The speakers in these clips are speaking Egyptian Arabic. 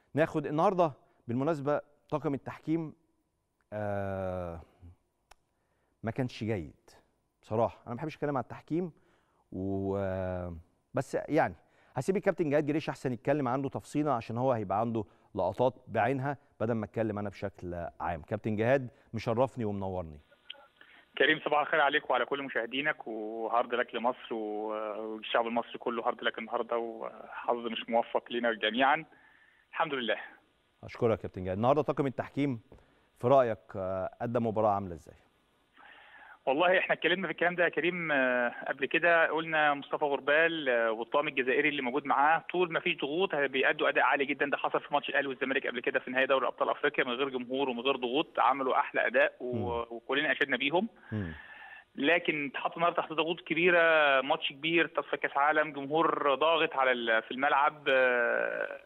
ناخد النهارده بالمناسبه طاقم التحكيم آه ما كانش جيد بصراحه انا ما بحبش اتكلم عن التحكيم و بس يعني هسيب الكابتن جهاد جريش احسن يتكلم عنده تفصيلا عشان هو هيبقى عنده لقطات بعينها بدل ما اتكلم انا بشكل عام كابتن جهاد مشرفني ومنورني كريم صباح الخير عليك وعلى كل مشاهدينك وهارد لك لمصر والشعب المصري كله هارد لك النهارده وحظ مش موفق لنا جميعا الحمد لله اشكرك يا كابتن جهاد النهارده طاقم التحكيم في رايك آه، قدم مباراه عامله ازاي والله احنا اتكلمنا في الكلام ده يا كريم آه، قبل كده قلنا مصطفى غربال آه، والطاقم الجزائري اللي موجود معاه طول ما فيش ضغوط بيأدوا اداء عالي جدا ده حصل في ماتش الاهلي والزمالك قبل كده في نهائي دوري ابطال افريقيا من غير جمهور ومن غير ضغوط عملوا احلى اداء و- وكلنا اشدنا بيهم مم. لكن اتحط النهارده تحت ضغوط كبيره ماتش كبير تصفيه كاس عالم جمهور ضاغط على ال- في الملعب آه،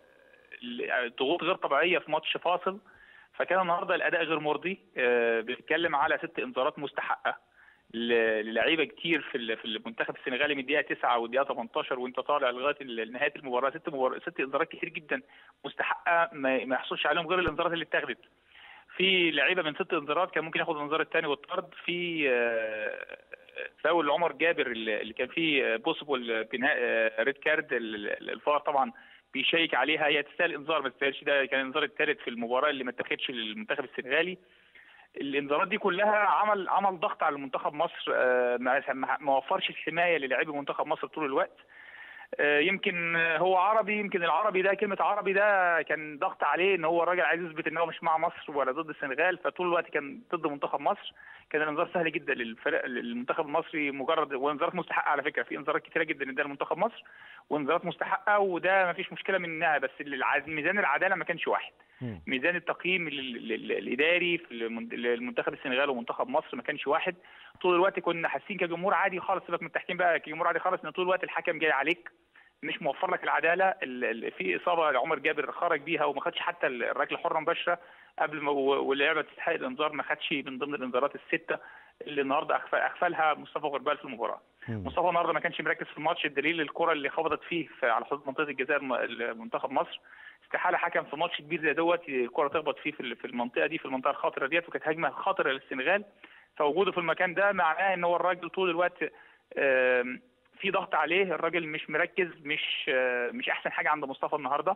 ضغوط غير طبيعيه في ماتش فاصل فكان النهارده الاداء غير مرضي آه، بنتكلم على ست انذارات مستحقه ل- للعيبه كتير في ال- في المنتخب السنغالي من الدقيقه 9 والدقيقه 18 وانت طالع لغايه ال- نهايه المباراه ست مبار... ست انذارات كتير جدا مستحقه ما ما يحصلش عليهم غير الانذارات اللي اتاخدت في لعيبه من ست انذارات كان ممكن ياخد الانذار الثاني والطرد في آه، فاول عمر جابر اللي اللي كان فيه بوسيبل بناء ريد كارد الفار طبعا بيشيك عليها هي تستاهل انذار ما تستاهلش ده كان الانذار الثالث في المباراه اللي ما اتاخدش للمنتخب السنغالي الانذارات دي كلها عمل عمل ضغط على منتخب مصر آه، ما ما- ما وفرش الحمايه للاعبي منتخب مصر طول الوقت آه، يمكن هو عربي يمكن العربي ده كلمه عربي ده كان ضغط عليه ان هو الراجل عايز يثبت ان هو مش مع مصر ولا ضد السنغال فطول الوقت كان ضد منتخب مصر كان الانذار سهل جدا للفرق للمنتخب المصري مجرد وانذارات مستحقه على فكره في انذارات كتيره جدا اداها لمنتخب مصر وانذارات مستحقه وده ما فيش مشكله منها بس الع- ميزان العداله ما كانش واحد مم. ميزان التقييم ال- ال- الاداري في المن- المنتخب السنغال ومنتخب مصر ما كانش واحد طول الوقت كنا حاسين كجمهور عادي خالص سيبك من التحكيم بقى كجمهور عادي خالص ان طول الوقت الحكم جاي عليك مش موفر لك العداله ال- ال- في اصابه لعمر جابر خرج بيها وما خدش حتى ال- الركله حره مباشره قبل ما و- واللعبه تستحق الانذار ما خدش من ضمن الانذارات السته اللي النهارده أخف- اغفلها مصطفى غربال في المباراه مم. مصطفى النهارده ما كانش مركز في الماتش الدليل الكره اللي خبطت فيه في على حدود منطقه الجزاء الم- منتخب مصر استحاله حكم في ماتش كبير زي دوت الكره تخبط فيه في ال- في المنطقه دي في المنطقه الخطره ديت وكانت هجمه خطره للسنغال فوجوده في المكان ده معناه ان هو الراجل طول الوقت آم، في ضغط عليه الراجل مش مركز مش آه، مش احسن حاجه عند مصطفى النهارده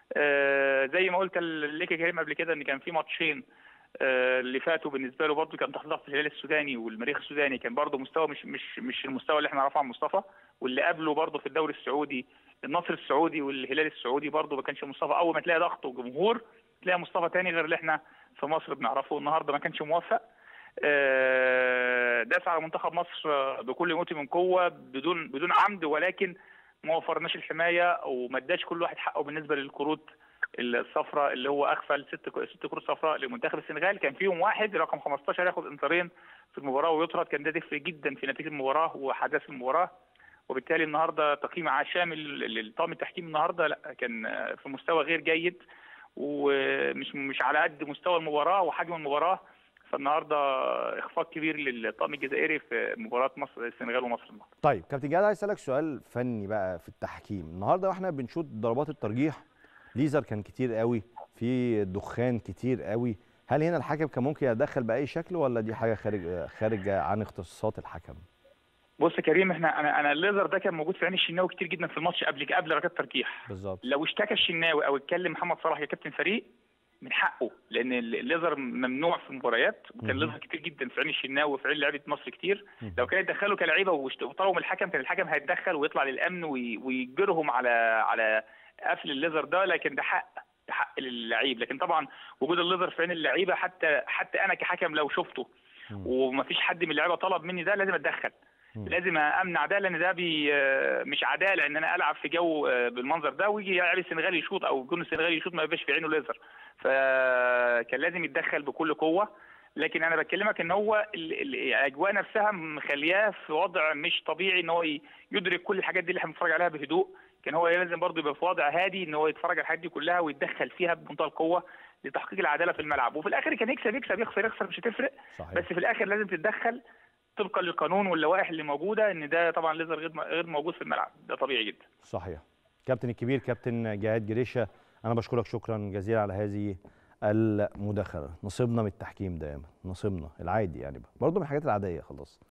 آه، زي ما قلت ليك يا كريم قبل كده ان كان في ماتشين آه، اللي فاتوا بالنسبه له برضه كان تحت ضغط الهلال السوداني والمريخ السوداني كان برضه مستوى مش مش مش المستوى اللي احنا نعرفه عن مصطفى واللي قبله برضه في الدوري السعودي النصر السعودي والهلال السعودي برضه ما كانش مصطفى اول ما تلاقي ضغط وجمهور تلاقي مصطفى تاني غير اللي احنا في مصر بنعرفه النهارده ما كانش موفق آه، داس على منتخب مصر آه، بكل موت من قوه بدون بدون عمد ولكن ما وفرناش الحمايه وما اداش كل واحد حقه بالنسبه للكروت الصفراء اللي هو اغفل ست ست كروت صفراء لمنتخب السنغال كان فيهم واحد رقم 15 ياخد انذارين في المباراه ويطرد كان ده تفرق جدا في نتيجه المباراه وحداث المباراه وبالتالي النهارده تقييم ع- شامل للطاقم التحكيم النهارده لا كان آه، في مستوى غير جيد ومش مش على قد مستوى المباراه وحجم المباراه فالنهارده اخفاق كبير للطاقم الجزائري في مباراه مصر السنغال ومصر النهارده طيب كابتن جهاد عايز اسالك سؤال فني بقى في التحكيم النهارده واحنا بنشوط ضربات الترجيح ليزر كان كتير قوي في دخان كتير قوي هل هنا الحكم كان ممكن يتدخل باي شكل ولا دي حاجه خارج خارج عن اختصاصات الحكم بص يا كريم احنا انا انا الليزر ده كان موجود في عين الشناوي كتير جدا في الماتش قبل قبل ركلات الترجيح بالظبط لو اشتكى الشناوي او اتكلم محمد صلاح يا كابتن فريق من حقه لان الليزر ممنوع في المباريات وكان مهم. ليزر كتير جدا في عين الشناوي وفي عين لعيبه مصر كتير مهم. لو كان يتدخلوا كلعيبه واشت- وطلبوا من الحكم كان الحكم هيتدخل ويطلع للامن وي- ويجبرهم على على قفل الليزر ده لكن ده حق ده حق للعيب لكن طبعا وجود الليزر في عين اللعيبه حتى حتى انا كحكم لو شفته مم. ومفيش حد من اللعيبه طلب مني ده لازم اتدخل مم. لازم امنع ده لان ده بي آه، مش عداله ان انا العب في جو آه، بالمنظر ده ويجي لاعب السنغال يشوط او الجون السنغالي يشوط ما يبقاش في عينه ليزر فكان لازم يتدخل بكل قوه لكن انا بكلمك ان هو ال- ال- الاجواء نفسها مخلياه في وضع مش طبيعي ان هو ي- يدرك كل الحاجات دي اللي احنا بنتفرج عليها بهدوء كان هو لازم برضه يبقى في وضع هادي ان هو يتفرج على الحاجات دي كلها ويتدخل فيها بمنتهى القوه لتحقيق العداله في الملعب وفي الاخر كان يكسب يكسب يخسر يخسر مش هتفرق صحيح بس في الاخر لازم تتدخل طبقا للقانون واللوائح اللي موجوده ان ده طبعا ليزر غير غير موجود في الملعب ده طبيعي جدا صحيح كابتن الكبير كابتن جهاد جريشه انا بشكرك شكرا جزيلا على هذه المداخله نصيبنا من التحكيم دايما نصيبنا العادي يعني برضه من الحاجات العاديه خلاص